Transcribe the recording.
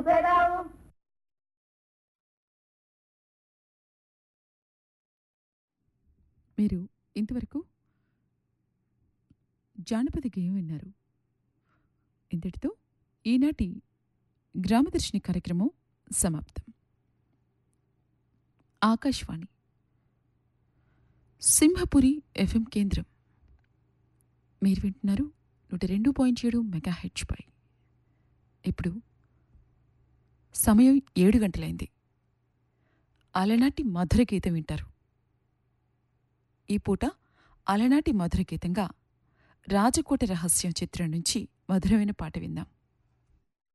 మీరు ఇంతవరకు జానపద గేయం విన్నారు ఇంతటితో ఈనాటి గ్రామదర్శిని కార్యక్రమం సమాప్తం ఆకాశవాణి సింహపురి ఎఫ్ఎం కేంద్రం మీరు వింటున్నారు నూట రెండు పాయింట్ ఏడు మెగా హెచ్పై ఇప్పుడు సమయం ఏడు గంటలైంది అలనాటి మధుర గీతం వింటారు ఈ పూట అలనాటి మధుర గీతంగా రాజకోట రహస్యం చిత్రం నుంచి మధురమైన పాట విందాం